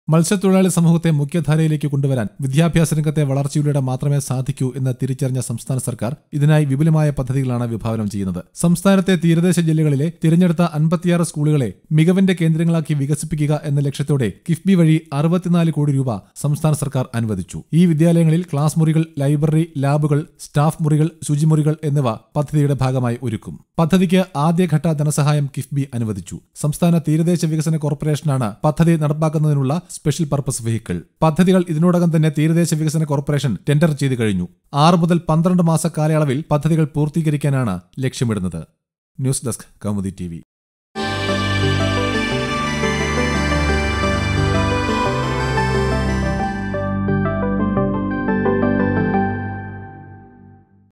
മത്സ്യത്തൊഴിലാളി സമൂഹത്തെ മുഖ്യധാരയിലേക്ക് കൊണ്ടുവരാൻ വിദ്യാഭ്യാസ രംഗത്തെ വളർച്ചയിലൂടെ മാത്രമേ സാധിക്കൂ എന്ന് തിരിച്ചറിഞ്ഞ സംസ്ഥാന സർക്കാർ ഇതിനായി വിപുലമായ പദ്ധതികളാണ് വിഭാവനം ചെയ്യുന്നത് സംസ്ഥാനത്തെ തീരദേശ ജില്ലകളിലെ തിരഞ്ഞെടുത്ത അൻപത്തിയാറ് സ്കൂളുകളെ മികവിന്റെ കേന്ദ്രങ്ങളാക്കി വികസിപ്പിക്കുക എന്ന ലക്ഷ്യത്തോടെ കിഫ്ബി വഴി അറുപത്തിനാല് കോടി രൂപ സംസ്ഥാന സർക്കാർ അനുവദിച്ചു ഈ വിദ്യാലയങ്ങളിൽ ക്ലാസ് മുറികൾ ലൈബ്രറി ലാബുകൾ സ്റ്റാഫ് മുറികൾ ശുചിമുറികൾ എന്നിവ പദ്ധതിയുടെ ഭാഗമായി ഒരുക്കും പദ്ധതിക്ക് ആദ്യഘട്ട ധനസഹായം കിഫ്ബി അനുവദിച്ചു സംസ്ഥാന തീരദേശ വികസന കോർപ്പറേഷനാണ് പദ്ധതി നടപ്പാക്കുന്നതിനുള്ള സ്പെഷ്യൽ പർപ്പസ് വെഹിക്കിൾ പദ്ധതികൾ ഇതിനോടകം തന്നെ തീരദേശ വികസന കോർപ്പറേഷൻ ടെൻഡർ ചെയ്തു കഴിഞ്ഞു ആറ് മുതൽ പന്ത്രണ്ട് മാസ കാലയളവിൽ പദ്ധതികൾ പൂർത്തീകരിക്കാനാണ് ലക്ഷ്യമിടുന്നത് ന്യൂസ് ഡെസ്ക് കൗമുദി ടി